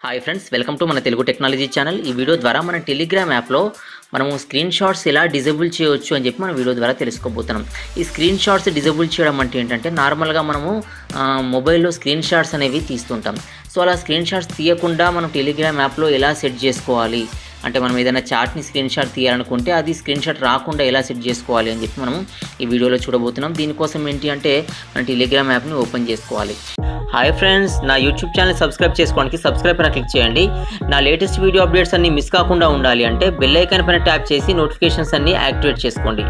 hi friends welcome to మన Telugu technology channel ఈ video ద్వారా మన టెలిగ్రామ్ యాప్లో మనము స్క్రీన్ షాట్స్ ఎలా డిజేబుల్ చేయవచ్చు అని చెప్పి మన వీడియో ద్వారా తెలుసుకోబోతున్నాం ఈ స్క్రీన్ షాట్స్ డిజేబుల్ చేయడం అంటే ఏంటంటే నార్మల్గా మనము ఆ, మొబైల్లో స్క్రీన్ షాట్స్ అనేవి తీస్తుంటాం సో అలా స్క్రీన్ షాట్స్ తీయకుండా మనం టెలిగ్రామ్ యాప్లో ఎలా సెట్ చేసుకోవాలి అంటే మనం ఏదైనా చాట్ని స్క్రీన్ షాట్ తీయాలనుకుంటే అది స్క్రీన్ షాట్ రాకుండా ఎలా సెట్ చేసుకోవాలి అని చెప్పి మనం ఈ వీడియోలో చూడబోతున్నాం దీనికోసం ఏంటి అంటే మన టెలిగ్రామ్ యాప్ని ఓపెన్ చేసుకోవాలి హాయ్ ఫ్రెండ్స్ నా యూట్యూబ్ ఛానల్ సబ్స్క్రైబ్ చేసుకోవడానికి సబ్స్క్రైబ్ పైన క్లిక్ చేయండి నా లేటెస్ట్ వీడియో అప్డేట్స్ అన్ని మిస్ కాకుండా ఉండాలి అంటే బెల్ ఐకాన్ పైన ట్యాప్ చేసి నోటిఫికేషన్స్ అన్ని యాక్టివేట్ చేసుకోండి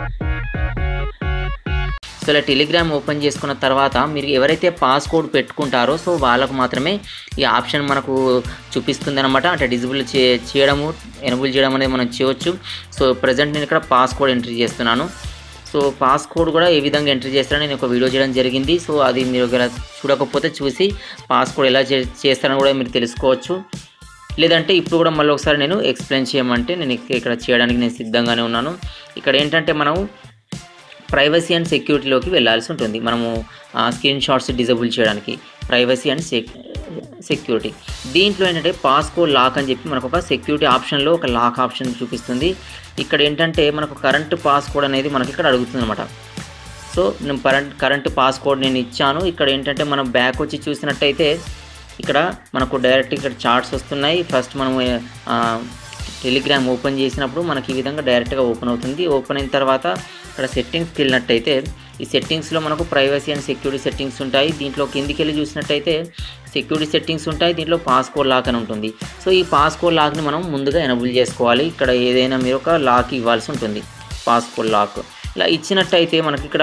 సో ఇలా టెలిగ్రామ్ ఓపెన్ చేసుకున్న తర్వాత మీరు ఎవరైతే పాస్కోడ్ పెట్టుకుంటారో సో వాళ్ళకు మాత్రమే ఈ ఆప్షన్ మనకు చూపిస్తుంది అనమాట అంటే డిజిబుల్ చే చేయడము ఎనబుల్ చేయడం అనేది మనం చేయొచ్చు సో ప్రజెంట్ నేను ఇక్కడ పాస్కోడ్ ఎంట్రీ చేస్తున్నాను సో పాస్కోడ్ కూడా ఏ విధంగా ఎంట్రీ చేస్తారని నేను ఒక వీడియో చేయడం జరిగింది సో అది మీరు ఒకవేళ చూడకపోతే చూసి పాస్కోడ్ ఎలా చే చేస్తారని కూడా మీరు తెలుసుకోవచ్చు లేదంటే ఇప్పుడు కూడా మళ్ళీ ఒకసారి నేను ఎక్స్ప్లెయిన్ చేయమంటే నేను ఇక- ఇక్కడ చేయడానికి నేను సిద్ధంగానే ఉన్నాను ఇక్కడ ఏంటంటే మనం ప్రైవసీ అండ్ సెక్యూరిటీలోకి వెళ్ళాల్సి ఉంటుంది మనము స్క్రీన్ షాట్స్ డిజబుల్ చేయడానికి ప్రైవసీ అండ్ సెక్ సెక్యూరిటీ దీంట్లో ఏంటంటే పాస్కోడ్ లాక్ అని చెప్పి మనకు ఒక సెక్యూరిటీ ఆప్షన్లో ఒక లాక్ ఆప్షన్ చూపిస్తుంది ఇక్కడ ఏంటంటే మనకు కరెంట్ పాస్కోడ్ అనేది మనకి ఇక్కడ అడుగుతుంది అనమాట సో నేను కరెంట్ కరెంట్ పాస్కోడ్ నేను ఇచ్చాను ఇక్కడ ఏంటంటే మనం బ్యాక్ వచ్చి చూసినట్టయితే ఇక్కడ మనకు డైరెక్ట్ ఇక్కడ చార్ట్స్ వస్తున్నాయి ఫస్ట్ మనము ఆ, టెలిగ్రామ్ ఓపెన్ చేసినప్పుడు మనకి ఈ విధంగా డైరెక్ట్గా ఓపెన్ అవుతుంది ఓపెన్ అయిన తర్వాత ఇక్కడ సెట్టింగ్స్కి వెళ్ళినట్టయితే ఈ సెట్టింగ్స్లో మనకు ప్రైవసీ అండ్ సెక్యూరిటీ సెట్టింగ్స్ ఉంటాయి దీంట్లో కిందికి వెళ్ళి చూసినట్టయితే సెక్యూరిటీ సెట్టింగ్స్ ఉంటాయి దీంట్లో పాస్కోడ్ లాక్ అని ఉంటుంది సో ఈ పాస్కోడ్ లాక్ని మనం ముందుగా ఎనబుల్ చేసుకోవాలి ఇక్కడ ఏదైనా మీరు ఒక లాక్ ఇవ్వాల్సి ఉంటుంది పాస్కోడ్ లాక్ ఇలా ఇచ్చినట్టయితే మనకి ఇక్కడ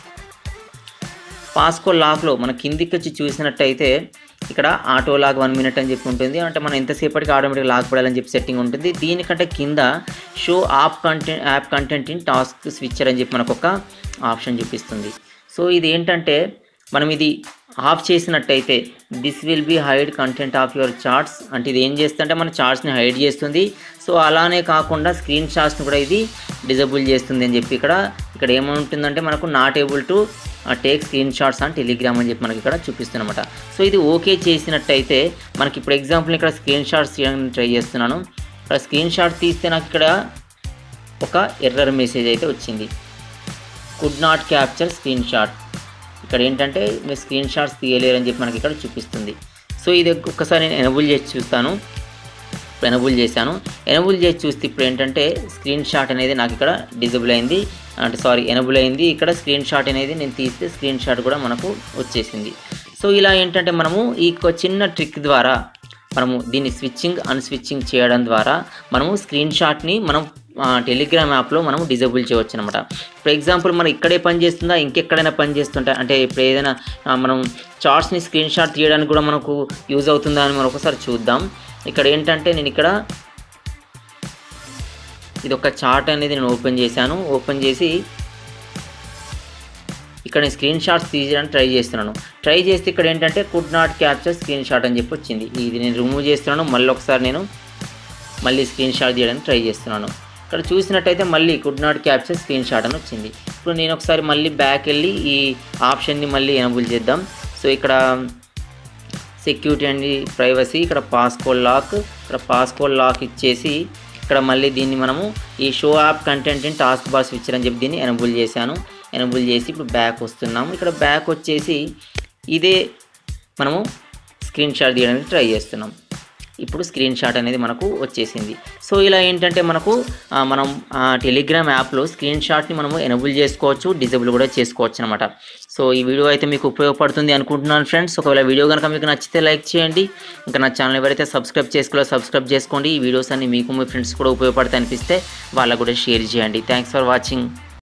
పాస్కోడ్ లాక్లో మన కిందికి వచ్చి చూసినట్టయితే ఇక్కడ ఆటో లాక్ వన్ మినిట్ అని చెప్పి ఉంటుంది అంటే మనం ఎంతసేపటికి ఆటోమేటిక్ లాక్ పడాలని చెప్పి సెట్టింగ్ ఉంటుంది దీనికంటే కింద show of content app content in task switcher అని చెప్పి మనకు ఒక ఆప్షన్ చూపిస్తుంది సో ఇది ఏంటంటే మనం ఇది ఆఫ్ చేసినట్టయితే this will be hide content of your chats అంటే ఇది ఏం చేస్తుందంటే మన చార్ట్స్ని హైడ్ చేస్తుంది సో అలానే కాకుండా స్క్రీన్ షాట్స్ని కూడా ఇది డిజబుల్ చేస్తుంది అని చెప్పి ఇక్కడ ఇక్కడ ఏముంటుందంటే మనకు not able to take screenshots and Telegram అని చెప్పి మనకి ఇక్కడ చూపిస్తుందన్నమాట సో ఇది ఓకే చేసినట్టయితే మనకి ఇప్పుడు ఎగ్జాంపుల్ ఇక్కడ స్క్రీన్ షాట్స్ తీయడానికి ట్రై చేస్తున్నాను ఇక్కడ స్క్రీన్ షాట్ తీస్తే నాకు ఇక్కడ ఒక ఎర్రర్ మెసేజ్ అయితే వచ్చింది could not capture screenshot ఇక్కడ ఏంటంటే మీరు స్క్రీన్ షాట్స్ తీయలేరు అని చెప్పి మనకి ఇక్కడ చూపిస్తుంది సో ఇది ఒక్కసారి నేను ఎనబుల్ చేసి చూస్తాను ఇప్పుడు ఎనబుల్ చేశాను ఎనబుల్ చేసి చూస్తే ఇప్పుడు ఏంటంటే స్క్రీన్ షాట్ అనేది నాకు ఇక్కడ డిజబుల్ అయింది అంటే సారీ ఎనబుల్ అయింది ఇక్కడ స్క్రీన్ షాట్ అనేది నేను తీస్తే స్క్రీన్ షాట్ కూడా మనకు వచ్చేసింది సో ఇలా ఏంటంటే మనము ఈ ఒక చిన్న ట్రిక్ ద్వారా మనము దీన్ని స్విచ్చింగ్ అన్స్విచ్చింగ్ చేయడం ద్వారా మనము స్క్రీన్ షాట్ని మనం ఆ, టెలిగ్రామ్ యాప్లో మనం డిజేబుల్ చేయవచ్చు అనమాట ఫర్ ఎగ్జాంపుల్ మనం ఇక్కడే పని చేస్తుందా ఇంకెక్కడైనా పని చేస్తుంటా అంటే ఇప్పుడు ఏదైనా ఆ, మనం చార్ట్స్ని స్క్రీన్ షాట్ తీయడానికి కూడా మనకు యూజ్ అవుతుందా అని మనం ఒకసారి చూద్దాం ఇక్కడ ఏంటంటే నేను ఇక్కడ ఇది ఒక చార్ట్ అనేది నేను ఓపెన్ చేశాను ఓపెన్ చేసి ఇక్కడ నేను స్క్రీన్ షాట్స్ తీయడానికి ట్రై చేస్తున్నాను ట్రై చేస్తే ఇక్కడ ఏంటంటే could not capture screenshot అని చెప్పి వచ్చింది ఇది నేను రిమూవ్ చేస్తున్నాను మళ్ళీ ఒకసారి నేను మళ్ళీ స్క్రీన్ షాట్ తీయడానికి ట్రై చేస్తున్నాను ఇక్కడ చూసినట్టయితే మళ్ళీ could not capture screenshot అని వచ్చింది ఇప్పుడు నేను ఒకసారి మళ్ళీ బ్యాక్ వెళ్ళి ఈ ఆప్షన్ని మళ్ళీ ఎనబుల్ చేద్దాం సో ఇక్కడ సెక్యూరిటీ అండ్ ప్రైవసీ ఇక్కడ పాస్కోడ్ లాక్ ఇక్కడ పాస్కోడ్ లాక్ ఇచ్చేసి ఇక్కడ మళ్ళీ దీన్ని మనము ఈ show app content in task bar switcher అని చెప్పి దీన్ని ఎనబుల్ చేశాను ఎనబుల్ చేసి ఇప్పుడు బ్యాక్ వస్తున్నాము ఇక్కడ బ్యాక్ వచ్చేసి ఇదే మనము స్క్రీన్ షాట్ తీయడానికి ట్రై చేస్తున్నాం ఇప్పుడు స్క్రీన్ షాట్ అనేది మనకు వచ్చేసింది సో ఇలా ఏంటంటే మనకు ఆ, మనం ఆ, టెలిగ్రామ్ యాప్లో స్క్రీన్ షాట్ని మనము ఎనబుల్ చేసుకోవచ్చు డిజబుల్ కూడా చేసుకోవచ్చు అనమాట సో ఈ వీడియో అయితే మీకు ఉపయోగపడుతుంది అనుకుంటున్నాను ఫ్రెండ్స్ ఒకవేళ వీడియో కనుక మీకు నచ్చితే లైక్ చేయండి ఇంకా నా ఛానల్ ఎవరైతే సబ్స్క్రైబ్ చేసుకోవాలో సబ్స్క్రైబ్ చేసుకోండి ఈ వీడియోస్ అన్ని మీకు మీ ఫ్రెండ్స్ కూడా ఉపయోగపడతాయి అనిపిస్తే వాళ్ళకు కూడా షేర్ చేయండి థ్యాంక్స్ ఫర్ వాచింగ్